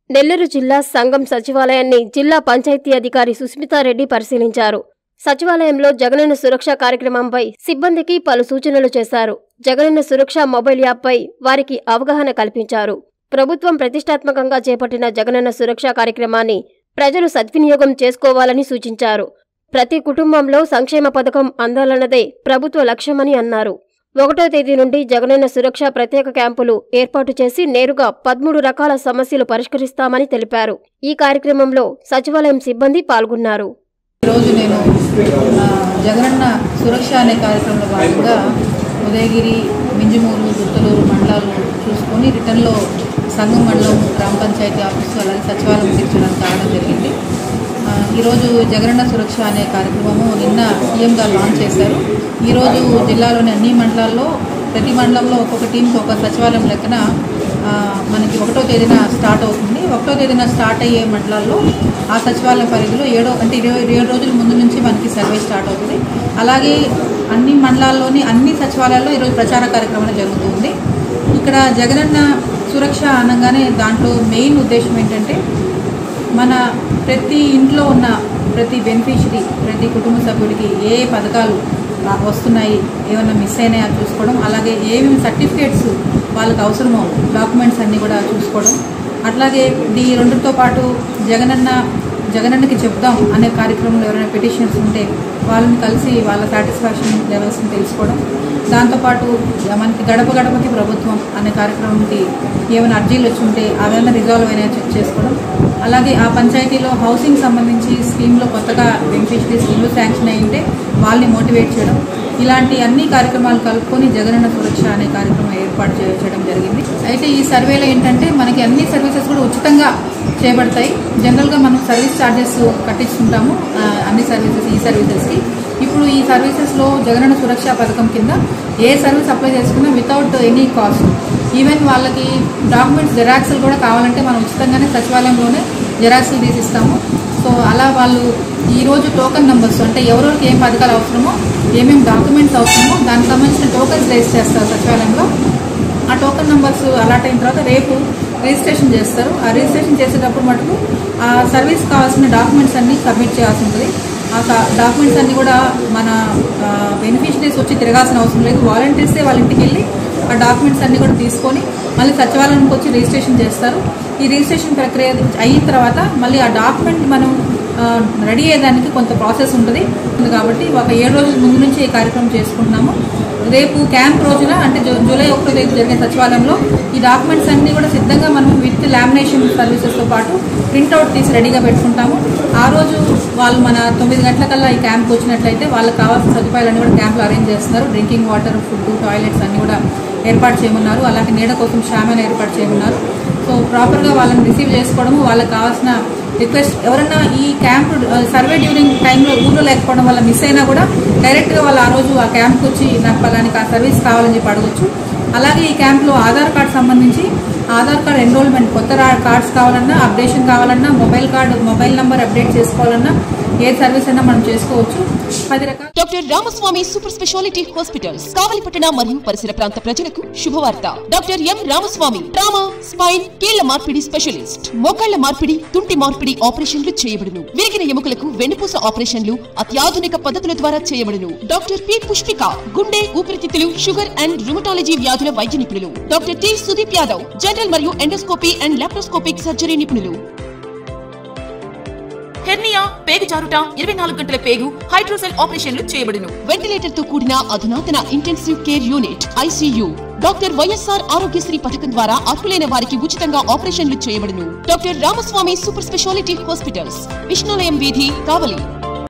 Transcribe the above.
నెల్లూరు జిల్లా సంఘం సచివాలయాన్ని జిల్లా పంచాయతీ అధికారి సుస్మితారెడ్డి పరిశీలించారు సచివాలయంలో జగనన్న సురక్ష కార్యక్రమంపై సిబ్బందికి పలు సూచనలు చేశారు జగనన్న సురక్ష మొబైల్ యాప్పై వారికి అవగాహన కల్పించారు ప్రభుత్వం ప్రతిష్టాత్మకంగా చేపట్టిన జగనన్న సురక్ష కార్యక్రమాన్ని ప్రజలు సద్వినియోగం చేసుకోవాలని సూచించారు ప్రతి కుటుంబంలో సంక్షేమ పథకం అందాలన్నదే ప్రభుత్వ లక్ష్యమని అన్నారు ఒకటో తేదీ నుండి జగనన్న సురక్ష ప్రత్యేక క్యాంపులు ఏర్పాటు చేసి నేరుగా పదమూడు రకాల సమస్యలు పరిష్కరిస్తామని తెలిపారు ఈ కార్యక్రమంలో సచివాలయం సిబ్బంది పాల్గొన్నారు ఈరోజు నేను ఆ, జగనన్న సురక్ష అనే కార్యక్రమంలో భాగంగా ఉదయగిరి మింజమూరు గుత్తలూరు మండలాలు చూసుకొని రిటర్న్లో సంఘం మండలం గ్రామ పంచాయతీ ఆఫీసు అలాగే సచివాలయం తీర్చడానికి రావడం జరిగింది ఆ, ఈరోజు జగనన్న సురక్ష అనే కార్యక్రమము నిన్న సీఎం గారు లాంచ్ చేశారు ఈరోజు జిల్లాలోని అన్ని మండలాల్లో ప్రతి మండలంలో ఒక్కొక్క టీంకి ఒక సచివాలయం లెక్కన ఆ, మనకి ఒకటో తేదీన స్టార్ట్ అవుతుంది ఒకటో తేదీన స్టార్ట్ అయ్యే మండలాల్లో ఆ సచివాలయం పరిధిలో ఏడో అంటే ఇరవై ఏడు రోజుల ముందు నుంచి మనకి సర్వే స్టార్ట్ అవుతుంది అలాగే అన్ని మండలాల్లోని అన్ని సచివాలయాల్లో ఈరోజు ప్రచార కార్యక్రమం జరుగుతుంది ఇక్కడ జగనన్న సురక్ష అనగానే దాంట్లో మెయిన్ ఉద్దేశం ఏంటంటే మన ప్రతి ఇంట్లో ఉన్న ప్రతి బెనిఫిషరీ ప్రతి కుటుంబ సభ్యుడికి ఏ ఏ పథకాలు ఆ, వస్తున్నాయి ఏమైనా మిస్ అయినాయా చూసుకోవడం అలాగే ఏమేమి సర్టిఫికేట్స్ వాళ్ళకి అవసరమో డాక్యుమెంట్స్ అన్నీ కూడా చూసుకోవడం అట్లాగే ఈ రెండుతో పాటు జగనన్న జగనన్నకి చెప్దాం అనే కార్యక్రమంలో ఎవరైనా పిటిషన్స్ ఉంటే వాళ్ళని కలిసి వాళ్ళ సాటిస్ఫాక్షన్ లెవెల్స్ని తెలుసుకోవడం దాంతోపాటు మనకి గడప గడపకి ప్రభుత్వం అనే కార్యక్రమంకి ఏమైనా అర్జీలు వచ్చి ఉంటే అదైనా రిజాల్వ్ అయినా చెక్ చేసుకోవడం అలాగే ఆ పంచాయతీలో హౌసింగ్ సంబంధించి స్కీమ్లో కొత్తగా బెనిఫిషరీ స్కీమ్లో శాంక్షన్ అయి ఉంటే వాళ్ళని మోటివేట్ చేయడం ఇలాంటి అన్ని కార్యక్రమాలు కలుపుకొని జగనన్న సురక్ష అనే కార్యక్రమం ఏర్పాటు చే- చేయడం జరిగింది అయితే ఈ సర్వేలో ఏంటంటే మనకి అన్ని సర్వీసెస్ కూడా ఉచితంగా చేయబడతాయి జనరల్గా మనం సర్వీస్ ఛార్జెస్ కట్టించుకుంటాము ఆ, అన్ని సర్వీసెస్ ఈ సర్వీసెస్కి ఇప్పుడు ఈ సర్వీసెస్లో జగనన్న సురక్ష పథకం కింద ఏ సర్వీస్ అప్లై చేసుకున్నా వితౌట్ ఎనీ కాస్ట్ ఈవెన్ వాళ్ళకి డాక్యుమెంట్స్ జెరాక్స్లు కూడా కావాలంటే మనం ఉచితంగానే సచివాలయంలోనే జెరాక్స్లు తీసిస్తాము సో అలా వాళ్ళు ఈరోజు టోకెన్ నెంబర్స్ అంటే ఎవరెవరికి ఏం పథకాలు అవసరమో ఏమేమి డాక్యుమెంట్స్ అవసరమో దానికి సంబంధించిన టోకెన్స్ రేస్ చేస్తారు సచివాలయంలో ఆ టోకెన్ నెంబర్స్ అలాట్ అయిన తర్వాత రేపు రిజిస్ట్రేషన్ చేస్తారు ఆ రిజిస్ట్రేషన్ చేసేటప్పుడు మటుకు ఆ సర్వీస్ కావాల్సిన డాక్యుమెంట్స్ అన్ని సబ్మిట్ చేయాల్సి ఉంటుంది ఆ డాక్యుమెంట్స్ అన్ని కూడా మన బెనిఫిషరీస్ వచ్చి తిరగాల్సిన అవసరం లేదు వాలంటీర్సే వాళ్ళ ఇంటికి వెళ్ళి ఆ డాక్యుమెంట్స్ అన్ని కూడా తీసుకొని మళ్ళీ సచివాలయానికి వచ్చి రిజిస్ట్రేషన్ చేస్తారు ఈ రిజిస్ట్రేషన్ ప్రక్రియ అయిన తర్వాత మళ్ళీ ఆ డాక్యుమెంట్ మనం రెడీ అయ్యేదానికి కొంత ప్రాసెస్ ఉంటుంది ఉంది కాబట్టి ఒక ఏడు రోజుల ముందు నుంచి ఈ కార్యక్రమం చేసుకుంటున్నాము రేపు క్యాంప్ రోజున అంటే జూ- జూలై ఒకటో తేదీ జరిగే సచివాలయంలో ఈ డాక్యుమెంట్స్ అన్ని కూడా సిద్ధంగా మనం విత్ లామినేషన్ సర్వీసెస్తో పాటు ప్రింట్అవుట్ తీసి రెడీగా పెట్టుకుంటాము ఆ రోజు వాళ్ళు మన తొమ్మిది గంటలకల్లా ఈ క్యాంప్కి వచ్చినట్లయితే వాళ్ళకి కావాల్సిన సదుపాయాలన్నీ కూడా క్యాంప్లో అరేంజ్ చేస్తున్నారు డ్రింకింగ్ వాటర్ ఫుడ్ టాయిలెట్స్ అన్ని కూడా ఏర్పాటు చేయమన్నారు అలాగే నీడ కోసం షామెన్ ఏర్పాటు చేయమన్నారు సో ప్రాపర్గా వాళ్ళని రిసీవ్ చేసుకోవడము వాళ్ళకి కావాల్సిన రిక్వెస్ట్ ఎవరైనా ఈ క్యాంప్ సర్వే డ్యూరింగ్ టైంలో ఊళ్ళో లేకపోవడం వల్ల మిస్ అయినా కూడా డైరెక్ట్గా వాళ్ళు ఆ రోజు ఆ క్యాంప్కి వచ్చి నాకు పలానికి ఆ సర్వీస్ కావాలని చెప్పి అడగొచ్చు అలాగే ఈ క్యాంప్లో ఆధార్ కార్డ్ సంబంధించి ఆధార్ కార్డ్ ఎన్రోల్మెంట్ కొత్త రా- కార్డ్స్ కావాలన్నా అప్డేషన్ కావాలన్నా mobile card mobile number update చేసుకోవాలన్నా ఏ సర్వీస్ అయినా మనం చేసుకోవచ్చు పది రకాల doctor Ramaswamy super speciality hospitals కావలిపట్టణ మరియు పరిసర ప్రాంత ప్రజలకు శుభవార్త doctor M Ramaswamy trauma spine కీళ్ల మార్పిడి స్పెషలిస్ట్ మోకాళ్ల మార్పిడి తుంటి మార్పిడి ఆపరేషన్లు చేయబడును విరిగిన ఎముకలకు వెన్నుపూస ఆపరేషన్లు అత్యాధునిక పద్ధతుల ద్వారా చేయబడును డాక్టర్ పి పుష్పిక గుండె ఊపిరితిత్తులు షుగర్ అండ్ రుమటాలజీ వ్యాధుల వైద్య నిపుణులు doctor T Sudeep Yadav general మరియు ఎండోస్కోపీ అండ్ లాప్రోస్కోపిక్ సర్జరీ నిపుణులు హెర్నియా పేగు జారుట ఇరవై నాలుగు గంటల పేగు హైడ్రోసెల్ ఆపరేషన్లు చేయబడును వెంటిలేటర్ తో కూడిన అధునాతన intensive care unit ICU doctor YSR Aarogyasri పథకం ద్వారా అర్హులైన వారికి ఉచితంగా ఆపరేషన్లు చేయబడును doctor Ramaswamy super speciality hospitals Vishnulayam వీధి కావలి